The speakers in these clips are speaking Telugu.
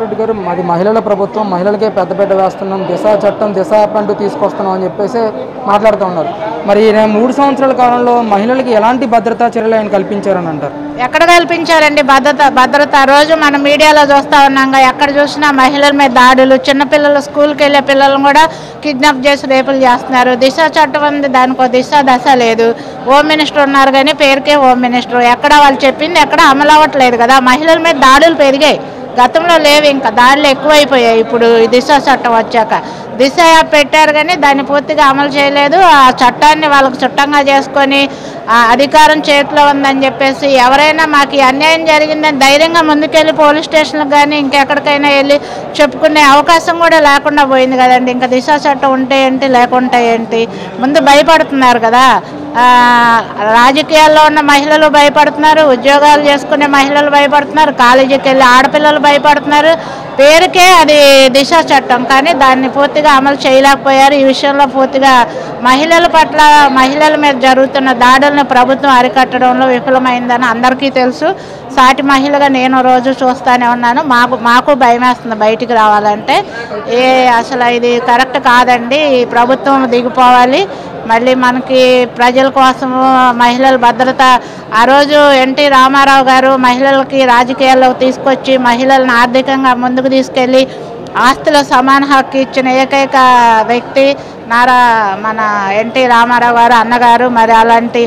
రెడ్డి గారు మాది మహిళల ప్రభుత్వం మహిళలకే పెద్దపీట వేస్తున్నాం దిశ చట్టం దిశ యాప్ అంటూ తీసుకొస్తున్నాం అని చెప్పేసి మాట్లాడుతూ ఉన్నారు మరి ఈ మూడు సంవత్సరాల కాలంలో మహిళలకి ఎలాంటి భద్రతా చర్యలు ఆయన కల్పించారని అంటారు ఎక్కడ కల్పించారండి భద్రత భద్రత రోజు మనం మీడియాలో చూస్తూ ఉన్నాం ఎక్కడ చూసినా మహిళల మీద దాడులు చిన్నపిల్లలు స్కూల్కి వెళ్ళే పిల్లలను కూడా కిడ్నాప్ చేసి రేపులు చేస్తున్నారు దిశ చట్టం ఉంది దానికో దిశ దశ లేదు హోమ్ మినిస్టర్ ఉన్నారు కానీ పేరుకే హోమ్ మినిస్టర్ ఎక్కడ వాళ్ళు చెప్పింది ఎక్కడ అమలు అవ్వట్లేదు కదా మహిళల మీద దాడులు పెరిగాయి గతంలో లేవు ఇంకా దాడులు ఎక్కువైపోయాయి ఇప్పుడు ఈ దిశ చట్టం వచ్చాక దిశ యాప్ పెట్టారు కానీ దాన్ని పూర్తిగా అమలు చేయలేదు ఆ చట్టాన్ని వాళ్ళకు చుట్టంగా చేసుకొని ఆ అధికారం చేతిలో ఉందని చెప్పేసి ఎవరైనా మాకు ఈ అన్యాయం జరిగిందని ధైర్యంగా ముందుకెళ్ళి పోలీస్ స్టేషన్లకు కానీ ఇంకెక్కడికైనా వెళ్ళి చెప్పుకునే అవకాశం కూడా లేకుండా పోయింది కదండి ఇంకా దిశ చట్టం ఉంటే ఏంటి లేకుంటే ఏంటి ముందు భయపడుతున్నారు కదా ఆ, రాజకీయాల్లో ఉన్న మహిళలు భయపడుతున్నారు ఉద్యోగాలు చేసుకునే మహిళలు భయపడుతున్నారు కాలేజీకి వెళ్ళి ఆడపిల్లలు భయపడుతున్నారు పేరుకే అది దిశ చట్టం కానీ దాన్ని పూర్తిగా అమలు చేయలేకపోయారు ఈ విషయంలో పూర్తిగా మహిళల పట్ల మహిళల మీద జరుగుతున్న దాడులను ప్రభుత్వం అరికట్టడంలో విఫలమైందని అందరికీ తెలుసు సాటి మహిళగా నేను రోజు చూస్తూనే ఉన్నాను మాకు మాకు భయం వేస్తుంది బయటికి రావాలంటే ఏ అసలు ఇది కరెక్ట్ కాదండి ఈ ప్రభుత్వం దిగిపోవాలి మళ్ళీ మనకి ప్రజల కోసము మహిళల భద్రత ఆ రోజు ఎన్టీ రామారావు గారు మహిళలకి రాజకీయాల్లో తీసుకొచ్చి మహిళలను ఆర్థికంగా ముందుకు తీసుకెళ్ళి ఆస్తిలో సమాన హక్కు ఇచ్చిన ఏకైక వ్యక్తి నారా మన ఎన్టీ రామారావు గారు అన్నగారు మరి అలాంటి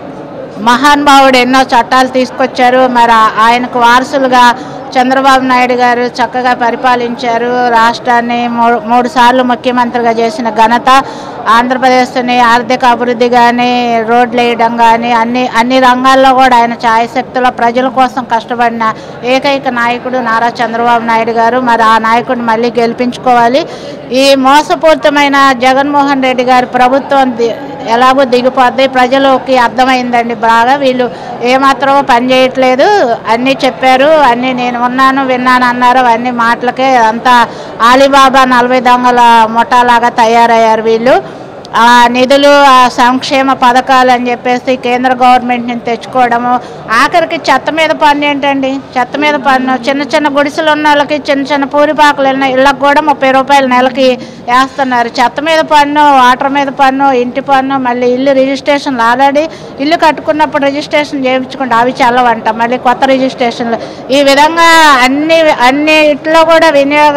మహానుభావుడు ఎన్నో చట్టాలు తీసుకొచ్చారు మరి ఆ- ఆయనకు వారసులుగా చంద్రబాబు నాయుడు గారు చక్కగా పరిపాలించారు రాష్ట్రాన్ని మూ- మూడు సార్లు ముఖ్యమంత్రిగా చేసిన ఘనత ఆంధ్రప్రదేశ్ని ఆర్థిక అభివృద్ధి కానీ రోడ్లు వేయడం కానీ అన్ని అన్ని రంగాల్లో కూడా ఆయన ఛాయశక్తుల ప్రజల కోసం కష్టపడిన ఏకైక నాయకుడు నారా చంద్రబాబు నాయుడు గారు మరి ఆ నాయకుడిని మళ్ళీ గెలిపించుకోవాలి ఈ మోసపూరితమైన జగన్మోహన్ రెడ్డి గారి ప్రభుత్వం ది- ఎలాగో దిగిపోద్ది ప్రజలకి అర్థమైందండి బాగా వీళ్ళు ఏమాత్రం పని చేయట్లేదు అన్నీ చెప్పారు అన్నీ నేను ఉన్నాను విన్నాను అన్నారు అవన్నీ మాటలకే అంతా ఆలీబాబా నలభై దొంగల ముఠాలాగా తయారయ్యారు వీళ్ళు ఆ నిధులు ఆ సంక్షేమ పథకాలు అని చెప్పేసి కేంద్ర గవర్నమెంట్ నుంచి తెచ్చుకోవడము ఆఖరికి చెత్త మీద పన్ను ఏంటండి చెత్త మీద పన్ను చిన్న చిన్న గుడిసెలు ఉన్న వాళ్ళకి చిన్న చిన్న పూరిపాకులు ఉన్న ఇళ్ళకి కూడా ముప్పై రూపాయలు నెలకి వేస్తున్నారు చెత్త మీద పన్ను వాటర్ మీద పన్ను ఇంటి పన్ను మళ్ళీ ఇల్లు రిజిస్ట్రేషన్లు ఆల్రెడీ ఇల్లు కట్టుకున్నప్పుడు రిజిస్ట్రేషన్ చేయించుకుంటే అవి చల్లవంట మళ్ళీ కొత్త రిజిస్ట్రేషన్లు ఈ విధంగా అన్ని అన్నిట్లో కూడా వినియోగ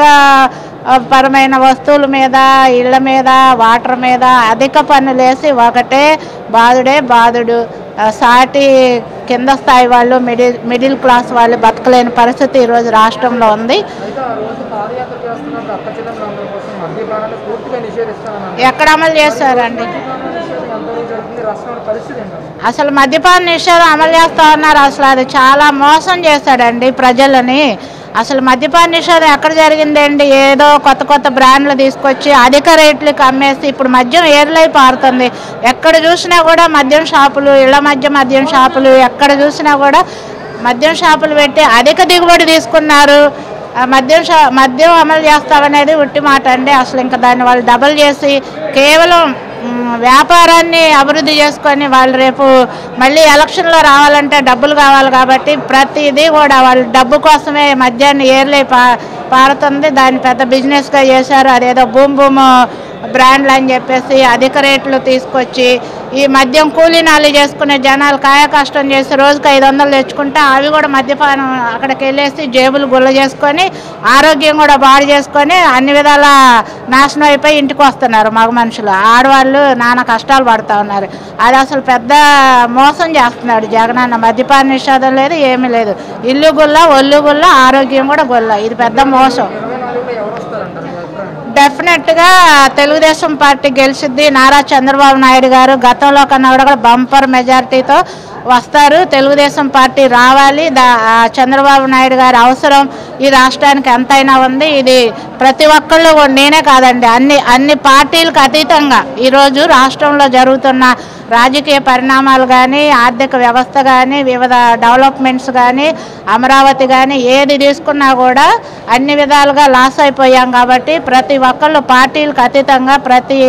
పరమైన వస్తువుల మీద ఇళ్ళ మీద వాటర్ మీద అధిక పన్నులు వేసి ఒకటే బాధుడే బాధుడు ఆ, సాటి కింద స్థాయి వాళ్ళు మిడిల్ మిడిల్ క్లాస్ వాళ్ళు బతకలేని పరిస్థితి ఈరోజు రాష్ట్రంలో ఉంది అయితే ఆ రోజు పాదయాత్ర చేస్తున్నప్పుడు అక్క చెల్లెమ్మలందరి కోసం మద్యపానాన్ని పూర్తిగా నిషేధిస్తానని ఎక్కడ అమలు చేశారండి మద్యపాన నిషేధం ఎంతవరకు జరుగుతుంది రాష్ట్రంలో పరిస్థితి ఏంటంటే అసలు మద్యపాన నిషేధం అమలు చేస్తా ఉన్నారు అసలు అది చాలా మోసం చేశాడండి ప్రజలని అసలు మద్యపాన నిషేధం ఎక్కడ జరిగిందండి ఏదో కొత్త కొత్త బ్రాండ్లు తీసుకొచ్చి అధిక రేట్లకు అమ్మేసి ఇప్పుడు మద్యం ఏర్లై పారుతుంది ఎక్కడ చూసినా కూడా మద్యం షాపులు ఇళ్ల మధ్య మద్యం షాపులు ఎక్కడ చూసినా కూడా మద్యం షాపులు పెట్టి అధిక దిగుబడి తీసుకున్నారు ఆ మద్యం షా మద్యం అమలు చేస్తామనేది ఉట్టి మాట అండి అసలు ఇంకా దాన్ని వాళ్ళు డబల్ చేసి కేవలం మ్, వ్యాపారాన్ని అభివృద్ధి చేసుకొని వాళ్ళు రేపు మళ్ళీ ఎలక్షన్లో రావాలంటే డబ్బులు కావాలి కాబట్టి ప్రతిదీ కూడా వాళ్ళు డబ్బు కోసమే మద్యాన్ని ఏర్లే పా పారుతుంది దాన్ని పెద్ద బిజినెస్గా చేశారు అదేదో భూమ్ భూమ్ బ్రాండ్లు అని చెప్పేసి అధిక రేట్లు తీసుకొచ్చి ఈ మద్యం కూలీ నాలి చేసుకునే జనాలు కాయ కష్టం చేసి రోజుకి ఐదు వందలు తెచ్చుకుంటే అవి కూడా మద్యపానం అక్కడికి వెళ్ళేసి జేబులు గుల్ల చేసుకొని ఆరోగ్యం కూడా బాడు చేసుకొని అన్ని విధాల నాశనం అయిపోయి ఇంటికి వస్తున్నారు మగ మనుషులు ఆడవాళ్ళు నానా కష్టాలు పడుతూ ఉన్నారు అది అసలు పెద్ద మోసం చేస్తున్నాడు జగనన్న మద్యపాన నిషేధం లేదు ఏమీ లేదు ఇల్లు గుల్ల ఒళ్ళు గుల్ల ఆరోగ్యం కూడా గుల్ల ఇది పెద్ద మోసం ఇరవై నాలుగులో ఎవరు వస్తారంటారు మీ అభిప్రాయం డెఫినెట్గా తెలుగుదేశం పార్టీ గెలిచిద్ది నారా చంద్రబాబు నాయుడు గారు గతంలో కన్నా కూడా కూడా బంపర్ మెజారిటీతో వస్తారు తెలుగుదేశం పార్టీ రావాలి దా ఆ చంద్రబాబు నాయుడు గారి అవసరం ఈ రాష్ట్రానికి ఎంతైనా ఉంది ఇది ప్రతి ఒక్కళ్ళు కూడా నేనే కాదండి అన్ని అన్ని పార్టీలకు అతీతంగా ఈరోజు రాష్ట్రంలో జరుగుతున్న రాజకీయ పరిణామాలు కానీ ఆర్థిక వ్యవస్థ కానీ వివిధ డెవలప్మెంట్స్ కానీ అమరావతి కానీ ఏది తీసుకున్నా కూడా అన్ని విధాలుగా లాస్ అయిపోయాం కాబట్టి ప్రతి ఒక్కళ్ళు పార్టీలకు అతీతంగా ప్రతి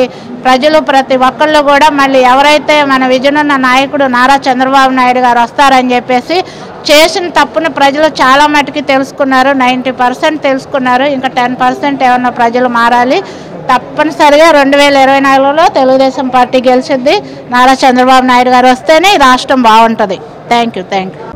ప్రజలు ప్రతి ఒక్కళ్ళు కూడా మళ్ళీ ఎవరైతే మన విజయనున్న నాయకుడు నారా చంద్రబాబు నాయుడు గారు వస్తారని చెప్పేసి చేసిన తప్పుని ప్రజలు చాలా మటుకి తెలుసుకున్నారు నైంటీ పర్సెంట్ తెలుసుకున్నారు ఇంకా టెన్ పర్సెంట్ ఏమన్నా ప్రజలు మారాలి తప్పనిసరిగా రెండు వేల ఇరవై నాలుగులో తెలుగుదేశం పార్టీ గెలిచింది నారా చంద్రబాబు నాయుడు గారు వస్తేనే ఈ రాష్ట్రం బాగుంటుంది థ్యాంక్ యూ థ్యాంక్ యూ